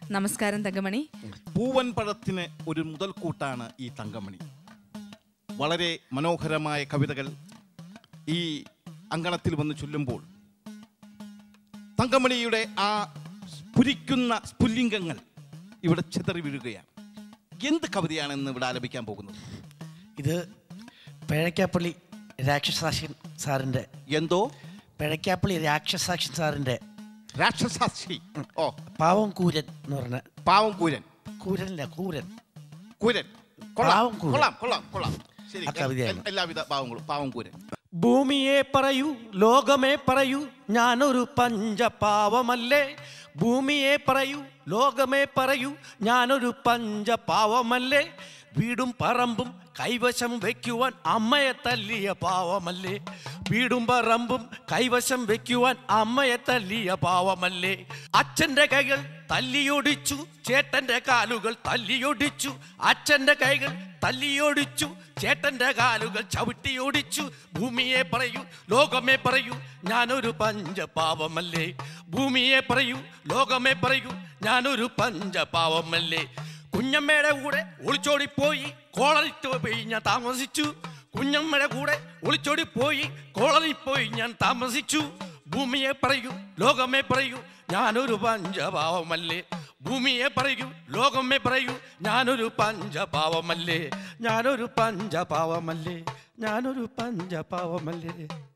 നമസ്കാരം തങ്കമണി പൂവൻ പഴത്തിന് ഒരു മുതൽക്കൂട്ടാണ് ഈ തങ്കമണി വളരെ മനോഹരമായ കവിതകൾ ഈ അങ്കണത്തിൽ വന്ന് ചൊല്ലുമ്പോൾ തങ്കമണിയുടെ ആ സ്ഫുരിക്കുന്ന സ്ഫുല്ലിംഗങ്ങൾ ഇവിടെ ചിതറി വീഴുകയാണ് എന്ത് കവിതയാണെന്ന് ഇവിടെ ആലപിക്കാൻ പോകുന്നത് ഇത് പിഴക്കാപ്പള്ളി രാക്ഷസാക്ഷൻ സാറിൻ്റെ എന്തോ പിഴക്കാപ്പള്ളി രാക്ഷസാക്ഷൻ സാറിൻ്റെ രാക്ഷസാക്ഷി ഓ പാവം കൂരൻ എന്ന് പറഞ്ഞ പാവം കൂരൻ കൂരനല്ല കൂരൻ കൂരൻ കൊള്ളാം പാവം കൂരൻ. കൊള്ളാം കൊള്ളാം കൊള്ളാം ശരി ആ കവിതയാണ്. എല്ലാവിധ പാവങ്ങളും പാവം കൂരൻ ഭൂമിയെ പറയൂ ലോകമേ പറയൂ ഞാനൊരു പഞ്ചപാവമല്ലേ ഭൂമിയെ പറയൂ ലോകമേ പറയൂ ഞാനൊരു പഞ്ചപാവമല്ലേ വീടും പറമ്പും കൈവശം വെക്കുവാൻ അമ്മയെ തല്ലിയ പാവമല്ലേ വീടും പറമ്പും കൈവശം വെക്കുവാൻ അമ്മയെ തല്ലിയ പാവമല്ലേ അച്ഛന്റെ കൈകൾ തല്ലിയൊടിച്ചു ചേട്ടന്റെ കാലുകൾ തല്ലിയൊടിച്ചു അച്ഛന്റെ കൈകൾ തല്ലിയൊടിച്ചു ചേട്ടന്റെ കാലുകൾ ചവിട്ടിയൊടിച്ചു ഭൂമിയെ പറയൂ ലോകമേ പറയൂ ഞാനൊരു പഞ്ചപാവമല്ലേ ഭൂമിയെ പറയൂ ലോകമേ പറയൂ ഞാനൊരു പഞ്ചപാവമല്ലേ കുഞ്ഞമ്മയുടെ കൂടെ ഒളിച്ചോടിപ്പോയി കോളറിട്ട് പോയി ഞാൻ താമസിച്ചു കുഞ്ഞമ്മയുടെ കൂടെ ഒളിച്ചോടിപ്പോയി കോളറിൽ പോയി ഞാൻ താമസിച്ചു ഭൂമിയെ പറയൂ ലോകമേ പറയൂ ഞാനൊരു പഞ്ചപാവമല്ലേ ഭൂമിയെ പറയൂ ലോകമേ പറയൂ ഞാനൊരു പഞ്ചപാവമല്ലേ ഞാനൊരു പഞ്ചപാവമല്ലേ ഞാനൊരു പഞ്ചപാവമല്ലേ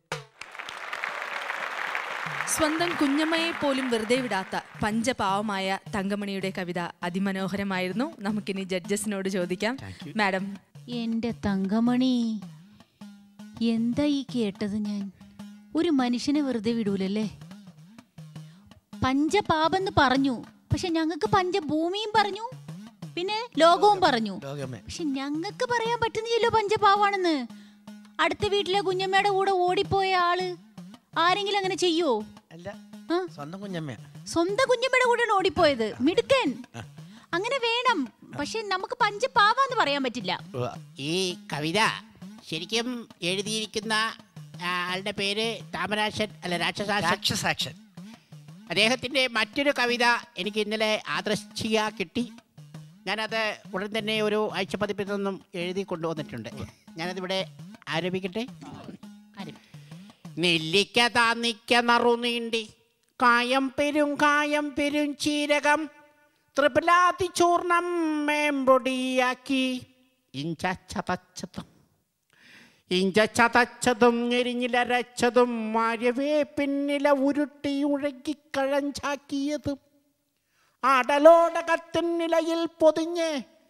സ്വന്തം കുഞ്ഞമ്മയെ പോലും വെറുതെ വിടാത്ത പഞ്ചപാവമായ തങ്കമണിയുടെ കവിത അതിമനോഹരമായിരുന്നു നമുക്കിനി ജഡ്ജസിനോട് ചോദിക്കാം മാഡം എന്റെ തങ്കമണി എന്താ ഈ കേട്ടത് ഞാൻ ഒരു മനുഷ്യനെ വെറുതെ വിടൂലല്ലേ പഞ്ചപാപെന്ന് പറഞ്ഞു പക്ഷെ ഞങ്ങൾക്ക് പഞ്ചഭൂമിയും പറഞ്ഞു പിന്നെ ലോകവും പറഞ്ഞു ലോകമേ പക്ഷെ ഞങ്ങൾക്ക് പറയാൻ പറ്റുന്നില്ലല്ലോ പഞ്ചപാവാണെന്ന് അടുത്ത വീട്ടിലെ കുഞ്ഞമ്മയുടെ കൂടെ ഓടിപ്പോയ ആള് ആരെങ്കിലും അങ്ങനെ ചെയ്യുവോ അല്ല ആ സ്വന്തം കുഞ്ഞമ്മ സ്വന്തം കുഞ്ഞമ്മയുടെ കൂടെയാണ് ഓടിപ്പോയത് മിടുക്കൻ അങ്ങനെ വേണം പക്ഷെ നമുക്ക് പഞ്ചപാവാന്ന് പറയാൻ പറ്റില്ല ഈ കവിത ശരിക്കും എഴുതിയിരിക്കുന്ന ആ, ആളുടെ പേര് താമരാശൻ അല്ല രാക്ഷസാശൻ രാക്ഷസാക്ഷൻ അദ്ദേഹത്തിൻ്റെ മറ്റൊരു കവിത എനിക്ക് ഇന്നലെ ആദർശിക കിട്ടി ഞാനത് ഉടൻ തന്നെ ഒരു ആഴ്ചപ്പതിപ്പിൽ നിന്നും എഴുതി കൊണ്ടുവന്നിട്ടുണ്ട് ഞാനതിവിടെ ആരംഭിക്കട്ടെ ആരംഭി- നെല്ലിക്ക താന്നിക്ക നറു നീണ്ടി കായം പെരും കായം പെരും ചീരകം ത്രിപുലാതി ചൂർണം മേമ്പൊടിയാക്കി ഇഞ്ച ചതച്ചതും ഇഞ്ച ചതച്ചതും ഞെരിഞ്ഞിലരച്ചതും മാര്യവേ പിന്നില ഉരുട്ടി ഉഴക്കി കഴഞ്ചാക്കിയതും അടലോടകത്തിൻ നിലയിൽ പൊതിഞ്ഞ്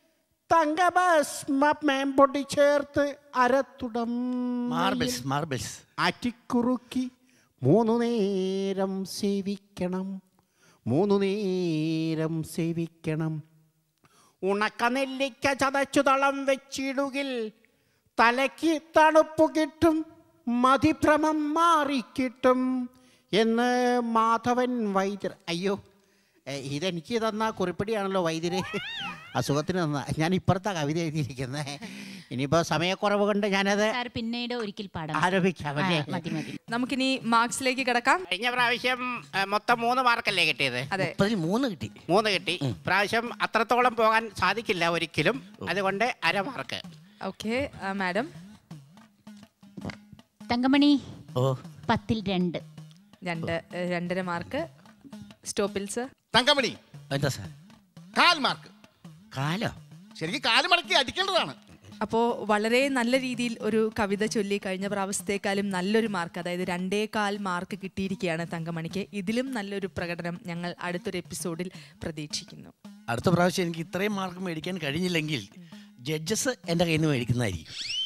തങ്കഭസ്മ മേമ്പൊടി ചേർത്ത് അരത്തുടം മാർബിൾസ് മാർബിൾസ് ആറ്റിക്കുറുക്കി മൂന്നു നേരം സേവിക്കണം മൂന്നു നേരം സേവിക്കണം ഉണക്ക നെല്ലിക്ക ചതച്ചു തളം വെച്ചിടുകിൽ തലയ്ക്ക് തണുപ്പ് കിട്ടും മതിഭ്രമം മാറിക്കിട്ടും എന്ന് മാധവൻ വൈദ്യർ അയ്യോ ഏ, ഇതെനിക്ക് തന്ന കുറിപ്പടിയാണല്ലോ വൈദ്യര് അസുഖത്തിന് തന്ന ഞാൻ ഇപ്പുറത്താ കവിത എഴുതിയിരിക്കുന്നത് ഇനിയിപ്പോൾ സമയക്കുറവ് കൊണ്ട് ഞാനത് സാർ പിന്നീട് ഒരിക്കൽ പാടാം ആരോപിക്കാം ആ, അല്ലേ മതി മതി നമുക്കിനി മാർക്സിലേക്ക് കിടക്കാം കഴിഞ്ഞ പ്രാവശ്യം ആ, മൊത്തം മൂന്ന് മാർക്കല്ലേ കിട്ടിയത് അതെ മുപ്പതിൽ മൂന്ന് കിട്ടി മൂന്ന് കിട്ടി പ്രാവശ്യം അത്രത്തോളം പോകാൻ സാധിക്കില്ല ഒരിക്കലും അതുകൊണ്ട് അര മാർക്ക് ഓക്കെ മാഡം തങ്കമണി ഓ പത്തിൽ രണ്ട് രണ്ട് ഏഹ്, രണ്ടര മാർക്ക് സ്റ്റോപ്പിൽ സർ തങ്കമണി എന്താ സാർ കാൽ മാർക്ക് കാലോ ശരിക്കും കാല് മടക്കി അടിക്കേണ്ടതാണ് അപ്പോൾ വളരെ നല്ല രീതിയിൽ ഒരു കവിത ചൊല്ലി കഴിഞ്ഞ പ്രാവശ്യത്തേക്കാളും നല്ലൊരു മാർക്ക് അതായത് രണ്ടേകാൽ മാർക്ക് കിട്ടിയിരിക്കുകയാണ് തങ്കമണിക്ക് ഇതിലും നല്ലൊരു പ്രകടനം ഞങ്ങൾ അടുത്തൊരു എപ്പിസോഡിൽ പ്രതീക്ഷിക്കുന്നു അടുത്ത പ്രാവശ്യം എനിക്ക് ഇത്രയും മാർക്ക് മേടിക്കാൻ കഴിഞ്ഞില്ലെങ്കിൽ ജഡ്ജസ് എൻ്റെ കയ്യിൽ നിന്ന് മേടിക്കുന്നതായിരിക്കും